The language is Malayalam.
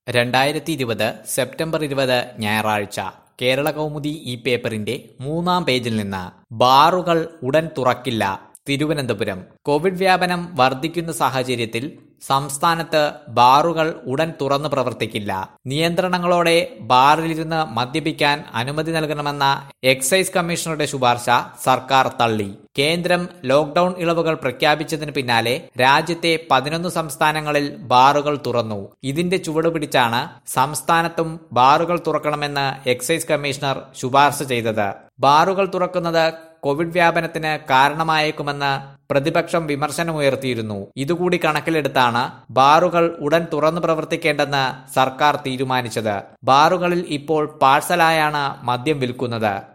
രണ്ടായിരത്തി ഇരുപത് സെപ്റ്റംബർ ഇരുപത് ഞായറാഴ്ച കേരള കൗമുദി ഈ പേപ്പറിന്റെ മൂന്നാം പേജിൽ നിന്ന് ബാറുകൾ ഉടൻ തുറക്കില്ല തിരുവനന്തപുരം കോവിഡ് വ്യാപനം വർദ്ധിക്കുന്ന സാഹചര്യത്തിൽ സംസ്ഥാനത്ത് ബാറുകൾ ഉടൻ തുറന്നു പ്രവർത്തിക്കില്ല നിയന്ത്രണങ്ങളോടെ ബാറിലിരുന്ന് മദ്യപിക്കാൻ അനുമതി നൽകണമെന്ന എക്സൈസ് കമ്മീഷണറുടെ ശുപാർശ സർക്കാർ തള്ളി കേന്ദ്രം ലോക്ഡൌൺ ഇളവുകൾ പ്രഖ്യാപിച്ചതിന് പിന്നാലെ രാജ്യത്തെ പതിനൊന്ന് സംസ്ഥാനങ്ങളിൽ ബാറുകൾ തുറന്നു ഇതിന്റെ ചുവടുപിടിച്ചാണ് സംസ്ഥാനത്തും ബാറുകൾ തുറക്കണമെന്ന് എക്സൈസ് കമ്മീഷണർ ശുപാർശ ചെയ്തത് ബാറുകൾ തുറക്കുന്നത് കോവിഡ് വ്യാപനത്തിന് കാരണമായേക്കുമെന്ന് പ്രതിപക്ഷം വിമർശനമുയർത്തിയിരുന്നു ഇതുകൂടി കണക്കിലെടുത്താണ് ബാറുകൾ ഉടൻ തുറന്നു പ്രവർത്തിക്കേണ്ടെന്ന് സർക്കാർ തീരുമാനിച്ചത് ബാറുകളിൽ ഇപ്പോൾ പാഴ്സലായാണ് മദ്യം വിൽക്കുന്നത്